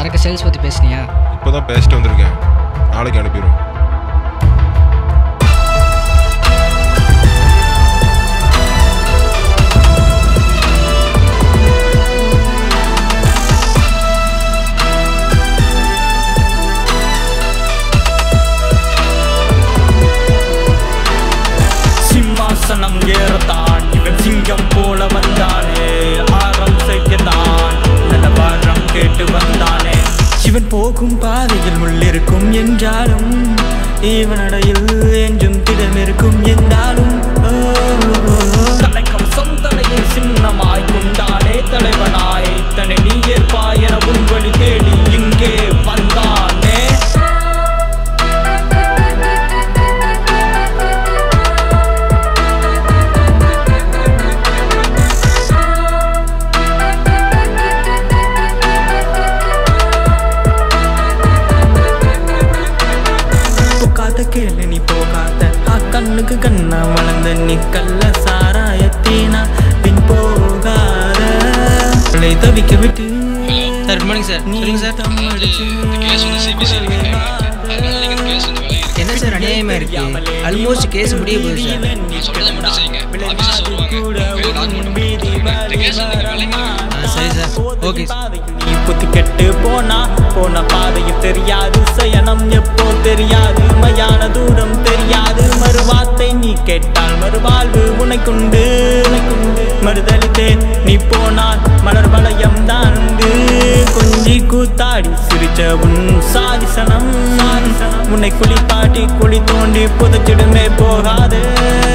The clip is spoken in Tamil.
எனக்கு சேல்ஸ் பற்றி பேசுனியா இப்போ தான் பேசிட்டு வந்திருக்கேன் நாளைக்கு அனுப்பிடுவோம் சிம்மாசனம் ஏறத்தான் இவன் சிங்கம் போல வந்தானே ஆரம் செய்யத்தான் நிலவரம் கேட்டு வந்தானே இவன் போகும் பாதையில் முள்ளிருக்கும் என்றாலும் இவனடையில் என்றும் திடம் இருக்கும் என்றாலும் ஓ, தலைக்கம் சொந்தனையை சின்னமாய் கொண்டானே தலைவனாய் தன்னை நீ ஏற்பாய் என உன் வழி தேடி இங்கே வந்தானே போகாத கேளு நீ போகாத ஆ கண்ணுக்கு கண்ணா வளர்ந்த நீ கள்ள சாராயத்தீனா பின் போகாத அவளை தவிக்க விட்டு சார் குட் மார்னிங் சார் சொல்லுங்கள் சார் என்ன சார் அநியாயமாக இருக்கு ஆல்மோஸ்ட் கேஸ் முடிய போகுது ஆ, சரி சார். Okay sir. நீ புத்தி கெட்டு போனா போன பாதையும் தெரியாது சயனம் எப்போ தெரியாது மயான தூரம் தெரியாது மறுவார்த்தை நீ கேட்டால் மறுவாழ்வு உனக்குண்டு உனக்குண்டு மறுதளித்தேன் நீ போனால் மலர் வளையம் தான் உண்டு கொஞ்சி கூத்தாடி சிரிச்ச உன் சாதிசனம் சாதிசனம் உன்னை குளிப்பாட்டி குழி தோண்டி புதைச்சிடுமே போகாது